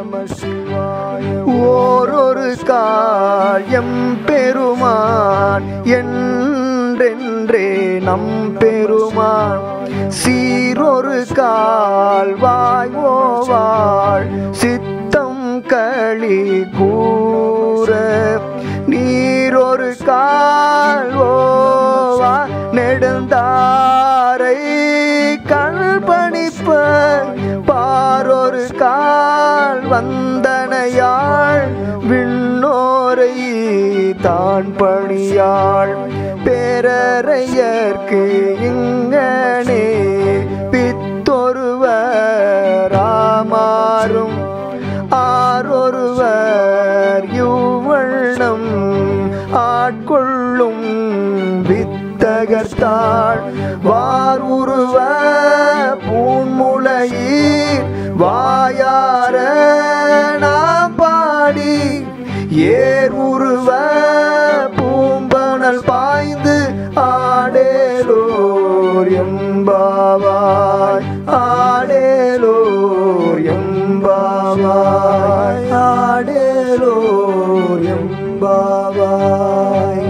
நம சிவாய ஓரொரு காயம் பெருமான் என்றென்றே நம் பெருமான் சீரொரு கால் வாய் ஓவாள் சித்தம் களி கூற நீரொரு கால் ஓவா நெடுந்தாரை கண்பணிப்ப பாரொரு கால் வந்தனையாள் விண்ணோரை தான் பணியாள் பேரறையர்க்கு இங்கனே பித்தொருவராமாறும் ஆரொருவர் யுவண்ணம் ஆட்கொள்ளும் வித்தகர்த்தாள் வார் உருவ பூன்முளையீர் வாயார நாம் பாடி ஏர் உருவ பூம்பனல் பாய்ந்து ஆடேலோர் எம்பாவாய் ஆடேலோர் எம்பாவாய் ஆடேலோர் எம்பாவாய்